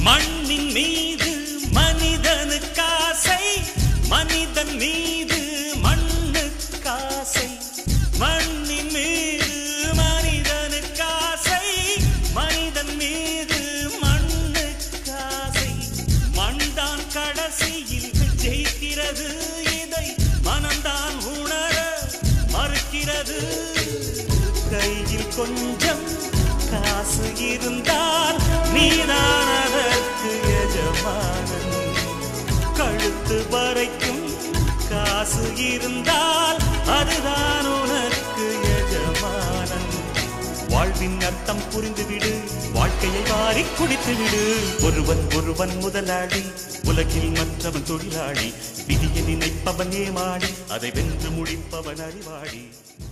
மண்ணின் மீது மனிதனுக்காசை மனிதன் மீது மண்ணுக்காசை மண்ணின் மீது மனிதனுக்காசை மனிதன் மீது மண்ணுக்காசை மண்தான் கடைசியில் ஜெயிக்கிறது இதை மனம்தான் உணர மறுக்கிறது கையில் கொஞ்சம் காசு இருந்தால் நீதான் அதற்கு எஜமானன் கழுத்து வரைக்கும் காசு இருந்தால் அதுதான் உனக்கு எஜமானன் வாழ்வின் அர்த்தம் புரிந்துவிடு வாழ்க்கையை வாரி குடித்து விடு ஒருவன் ஒருவன் முதலாளி உலகில் மற்றவன் தொழிலாளி விதியை நினைப்பவன் ஏமாடி அதை வென்று முடிப்பவன் அறிவாளி